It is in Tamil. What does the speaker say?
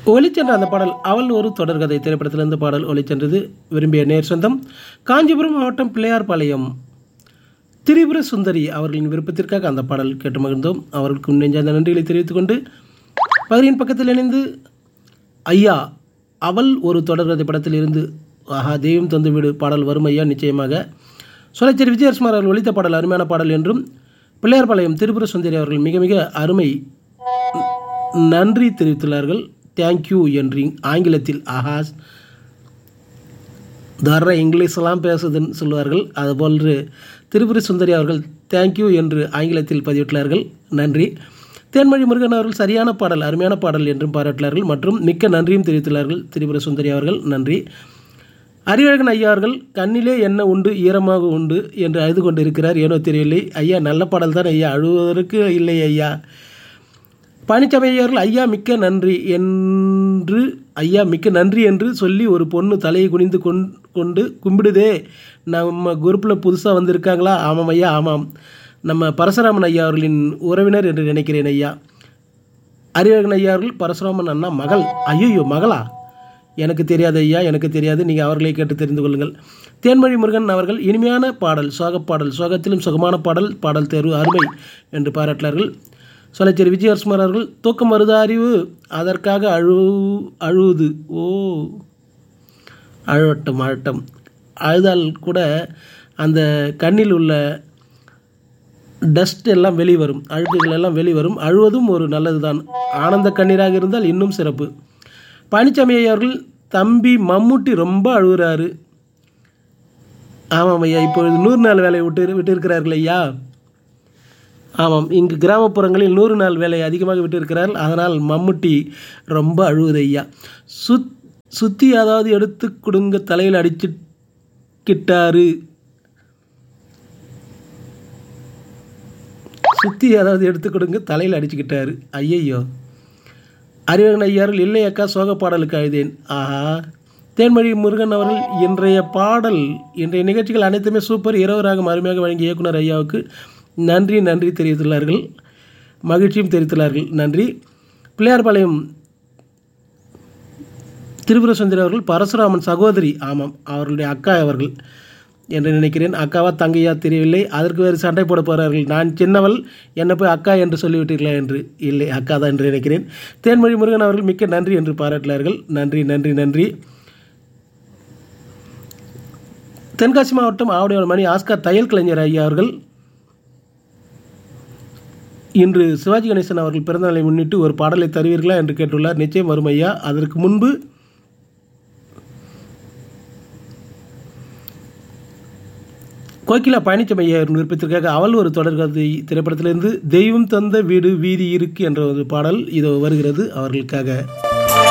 ஒளிச்சென்ற அந்த பாடல் அவள் ஒரு தொடர்கதை திரைப்படத்திலிருந்து பாடல் ஒளிச்சென்றது விரும்பிய நேர் சொந்தம் காஞ்சிபுரம் மாவட்டம் பிள்ளையார்பாளையம் திரிபுர சுந்தரி அவர்களின் விருப்பத்திற்காக அந்த பாடல் கேட்டு மகிழ்ந்தோம் அவர்களுக்கு நெஞ்சார்ந்த நன்றிகளை தெரிவித்துக் கொண்டு பகுதியின் பக்கத்தில் இணைந்து ஐயா அவள் ஒரு தொடர்கதை படத்தில் இருந்து ஆஹா தெய்வம் தந்து வீடு பாடல் வரும் ஐயா நிச்சயமாக சொலச்சேரி விஜயகுமார் அவர்கள் ஒழித்த பாடல் அருமையான பாடல் என்றும் பிள்ளையார்பாளையம் திரிபுர சுந்தரி அவர்கள் மிக மிக அருமை நன்றி தெரிவித்துள்ளார்கள் தேங்க்யூ என்று ஆங்கிலத்தில் ஆஹா தர்ற இங்கிலீஷ்லாம் பேசுதுன்னு சொல்லுவார்கள் அதுபோன்று திரிபுரி சுந்தரி அவர்கள் தேங்க்யூ என்று ஆங்கிலத்தில் பதிவிட்டுள்ளார்கள் நன்றி தேன்மொழி முருகன் அவர்கள் சரியான பாடல் அருமையான பாடல் என்றும் பாராட்டினார்கள் மற்றும் மிக்க நன்றியும் தெரிவித்துள்ளார்கள் திரிபுர சுந்தரி அவர்கள் நன்றி அறிவழகன் ஐயா அவர்கள் கண்ணிலே என்ன உண்டு ஈரமாக உண்டு என்று அழுது கொண்டிருக்கிறார் ஏனோ தெரியவில்லை ஐயா நல்ல பாடல் தான் ஐயா அழுவதற்கு இல்லை ஐயா பழனிசாமி ஐயா அவர்கள் ஐயா மிக்க நன்றி என்று ஐயா மிக்க நன்றி என்று சொல்லி ஒரு பொண்ணு தலையை குனிந்து கொண் கொண்டு கும்பிடுதே நம்ம குரூப்பில் புதுசாக வந்திருக்காங்களா ஆமாம் ஐயா ஆமாம் நம்ம பரசுராமன் ஐயா அவர்களின் உறவினர் என்று நினைக்கிறேன் ஐயா அறிவழகன் ஐயா அவர்கள் பரசுராமன் அண்ணா மகள் ஐயோ மகளா எனக்கு தெரியாது ஐயா எனக்கு தெரியாது நீங்கள் அவர்களை கேட்டு தெரிந்து கொள்ளுங்கள் தேன்மொழி முருகன் அவர்கள் இனிமையான பாடல் சோகப் பாடல் சோகத்திலும் சுகமான பாடல் பாடல் தேர்வு அருமை என்று பாராட்டினார்கள் சொலச்சேரி விஜயகுமார் அவர்கள் தூக்கம் வருதா அறிவு அதற்காக அழு அழுவுது ஓ அழவட்டம் அழட்டம் அழுதால் கூட அந்த கண்ணில் உள்ள டஸ்ட் எல்லாம் வெளிவரும் அழுக்குகள் எல்லாம் வெளிவரும் அழுவதும் ஒரு நல்லது தான் ஆனந்த கண்ணீராக இருந்தால் இன்னும் சிறப்பு பழனிசாமி ஐயா அவர்கள் தம்பி மம்முட்டி ரொம்ப அழுகுறாரு ஆமாம் ஐயா இப்பொழுது நூறு நாள் வேலையை விட்டு விட்டிருக்கிறார்கள் ஐயா ஆமாம் இங்கு கிராமப்புறங்களில் நூறு நாள் வேலையை அதிகமாக விட்டிருக்கிறார்கள் அதனால் மம்முட்டி ரொம்ப அழுகுது ஐயா சுத் சுத்தி அதாவது எடுத்து கொடுங்க தலையில் அடிச்சுக்கிட்டாரு சுத்தி அதாவது எடுத்து கொடுங்க தலையில் அடிச்சுக்கிட்டாரு ஐயையோ அறிவகன் ஐயார்கள் இல்லை அக்கா சோக பாடலுக்கு அழுதேன் ஆஹா தேன்மொழி முருகன் அவர்கள் இன்றைய பாடல் இன்றைய நிகழ்ச்சிகள் அனைத்துமே சூப்பர் இரவராக அருமையாக வழங்கிய இயக்குனர் ஐயாவுக்கு நன்றி நன்றி தெரிவித்துள்ளார்கள் மகிழ்ச்சியும் தெரிவித்துள்ளார்கள் நன்றி பிள்ளையார்பாளையம் திரிபுர சுந்தரி அவர்கள் பரசுராமன் சகோதரி ஆமாம் அவர்களுடைய அக்கா அவர்கள் என்று நினைக்கிறேன் அக்காவா தங்கையா தெரியவில்லை அதற்கு வேறு சண்டை போட போகிறார்கள் நான் சின்னவள் என்னை போய் அக்கா என்று சொல்லிவிட்டீர்களா என்று இல்லை அக்கா தான் என்று நினைக்கிறேன் தேன்மொழி முருகன் அவர்கள் மிக்க நன்றி என்று பாராட்டினார்கள் நன்றி நன்றி நன்றி தென்காசி மாவட்டம் ஆவடியோட மணி ஆஸ்கார் தையல் கலைஞர் ஐயா அவர்கள் இன்று சிவாஜி கணேசன் அவர்கள் பிறந்தநாளை முன்னிட்டு ஒரு பாடலை தருவீர்களா என்று கேட்டுள்ளார் நிச்சயம் வரும் ஐயா அதற்கு முன்பு கோகிலா பழனிசாமி ஐயா விருப்பத்திற்காக அவள் ஒரு தொடர்கதை திரைப்படத்திலிருந்து தெய்வம் தந்த வீடு வீதி இருக்கு என்ற ஒரு பாடல் இதோ வருகிறது அவர்களுக்காக